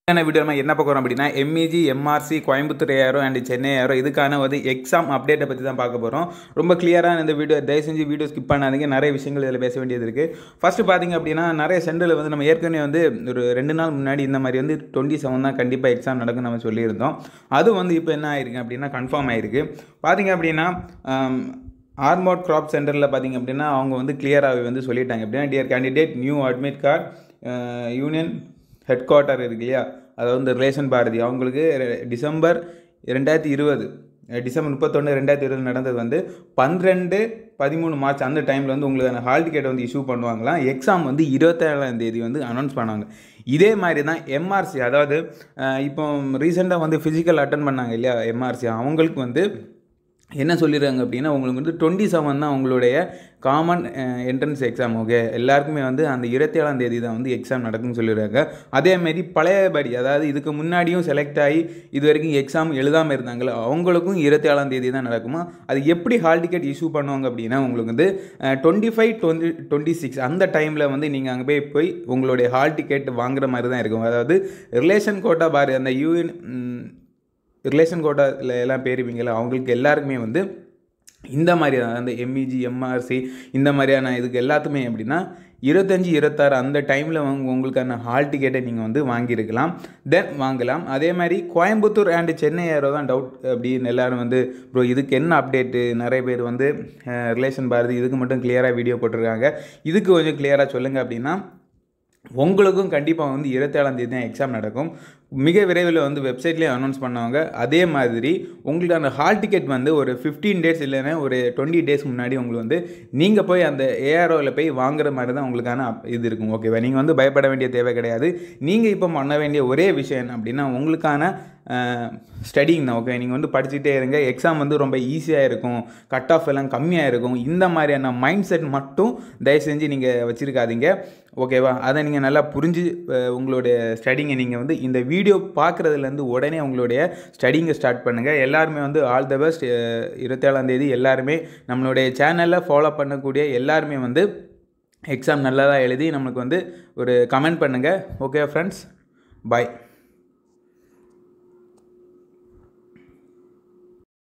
என்ன வீடியோ நம்ம என்ன பார்க்குறோம் அப்படின்னா MEG MRC Coimbatore aero and Chennai aero இதுக்கான வந்து எக்ஸாம் அப்டேட்டை பற்றி தான் பார்க்க போகிறோம் ரொம்ப கிளியரான இந்த வீடியோ தயவு செஞ்சு வீடியோ ஸ்கிப் பண்ணாதீங்க நிறைய விஷயங்கள் இதில் பேச வேண்டியது இருக்குது ஃபஸ்ட்டு பார்த்தீங்க அப்படின்னா நிறைய சென்டரில் வந்து நம்ம ஏற்கனவே வந்து ஒரு ரெண்டு நாள் முன்னாடி இந்த மாதிரி வந்து டுவெண்ட்டி செவன் தான் கண்டிப்பாக எக்ஸாம் நடக்கும் நம்ம சொல்லியிருந்தோம் அது வந்து இப்போ என்ன ஆயிருக்கு அப்படின்னா கன்ஃபார்ம் ஆயிருக்கு பார்த்தீங்க அப்படின்னா ஆர்மோட் கிராப் சென்டரில் பார்த்தீங்க அப்படின்னா அவங்க வந்து கிளியராகவே வந்து சொல்லிட்டாங்க அப்படின்னா dear candidate new admit card union head quarter இருக்கு இல்லையா அதாவது வந்து ரிலேஷன் பாரதி அவங்களுக்கு ரெ- டிசம்பர் ரெண்டாயிரத்தி இருபது டிசம்பர் முப்பத்தொன்று ரெண்டாயிரத்தி இருபது நடந்தது வந்து பன்னிரெண்டு பதிமூணு மார்ச் அந்த டைமில் வந்து உங்களுக்கு ஹால் டிக்கெட் வந்து இஷ்யூ பண்ணுவாங்களாம் எக்ஸாம் வந்து இருபத்தேழாம் தேதி வந்து அனௌன்ஸ் பண்ணாங்க இதே மாதிரி தான் எம்ஆர்சி அதாவது அஹ், இப்போ ரீசெண்டாக வந்து ஃபிசிக்கல் அட்டன் பண்ணாங்க இல்லையா எம்ஆர்சி அவங்களுக்கு வந்து என்ன சொல்லிடுறாங்க அப்படின்னா உங்களுக்கு வந்து டுவெண்ட்டி செவன் தான் உங்களுடைய காமன் என்ட்ரன்ஸ் எக்ஸாம் ஓகே எல்லாருக்குமே வந்து அந்த இருபத்தேழாம் தேதி தான் வந்து எக்ஸாம் நடக்கும்னு சொல்லிடுறாங்க அதேமாரி பழையபடி அதாவது இதுக்கு முன்னாடியும் செலக்ட் ஆகி இது வரைக்கும் எக்ஸாம் எழுதாமல் இருந்தாங்களோ அவங்களுக்கும் இருபத்தேழாம் தேதி தான் நடக்குமா அது எப்படி ஹால் டிக்கெட் இஷ்யூ பண்ணுவாங்க அப்படின்னா உங்களுக்கு வந்து twenty five twenty twenty six அந்த டைமில் வந்து நீங்கள் அங்கே போய் போய் உங்களுடைய ஹால் டிக்கெட் வாங்குற மாதிரி தான் இருக்கும் அதாவது ரிலேஷன் கோட்டா பாரு அந்த யூஎன் ரிலேஷன் கோட்டாவில் எல்லாம் பேருவீங்களா அவங்களுக்கு எல்லாருக்குமே வந்து இந்த மாதிரி தான் அந்த எம்இஜி எம்ஆர்சி இந்த மாதிரியான இதுக்கு எல்லாத்துமே எப்படின்னா இருபத்தஞ்சி இருபத்தாறு அந்த டைமில் உங்களுக்கான ஹால் டிக்கெட்டை நீங்கள் வந்து வாங்கியிருக்கலாம் தென் வாங்கலாம் அதே மாதிரி கோயம்புத்தூர் அண்டு சென்னை ஏரோ தான் டவுட் அப்படின்னு எல்லாரும் வந்து ப்ரோ இதுக்கு என்ன அப்டேட்டு நிறைய பேர் வந்து ரிலேஷன் பாரதி இதுக்கு மட்டும் கிளியராக வீடியோ போட்டிருக்காங்க இதுக்கு கொஞ்சம் கிளியராக சொல்லுங்கள் அப்படின்னா உங்களுக்கும் கண்டிப்பாக வந்து இருபத்தேழாம் தேதி தான் எக்ஸாம் நடக்கும் மிக விரைவில் வந்து வெப்சைட்லேயே அனௌன்ஸ் பண்ணுவாங்க அதே மாதிரி உங்களுக்கு அந்த ஹால் டிக்கெட் வந்து ஒரு ஃபிஃப்டீன் டேஸ் இல்லைன்னா ஒரு டுவெண்ட்டி டேஸ் முன்னாடி உங்களுக்கு வந்து நீங்கள் போய் அந்த ஏஆர்ஓவில் போய் வாங்குற மாதிரி தான் உங்களுக்கான அப்- இது இருக்கும் ஓகேவா நீங்கள் வந்து பயப்பட வேண்டிய தேவை கிடையாது நீங்கள் இப்போ பண்ண வேண்டிய ஒரே விஷயம் என்ன அப்படின்னா உங்களுக்கான ஸ்டடிங் தான் ஓகே நீங்கள் வந்து படிச்சுட்டே இருங்க எக்ஸாம் வந்து ரொம்ப ஈஸியாக இருக்கும் கட் ஆஃப் எல்லாம் கம்மியாக இருக்கும் இந்த மாதிரியான மைண்ட் செட் மட்டும் தயவு செஞ்சு நீங்கள் வச்சுருக்காதீங்க ஓகேவா அதை நீங்கள் நல்லா புரிஞ்சு அஹ், உங்களுடைய ஸ்டடிங்கை நீங்கள் வந்து இந்த வீடியோ பார்க்குறதுலேருந்து உடனே உங்களுடைய ஸ்டடிங்கை ஸ்டார்ட் பண்ணுங்கள் எல்லாருமே வந்து ஆல் த பெஸ்ட் இருபத்தேழாம் தேதி எல்லாருமே நம்மளுடைய சேனலில் ஃபாலோ பண்ணக்கூடிய எல்லாருமே வந்து எக்ஸாம் நல்லதாக எழுதி நம்மளுக்கு வந்து ஒரு கமெண்ட் பண்ணுங்கள் ஓகே ஃப்ரெண்ட்ஸ் பாய்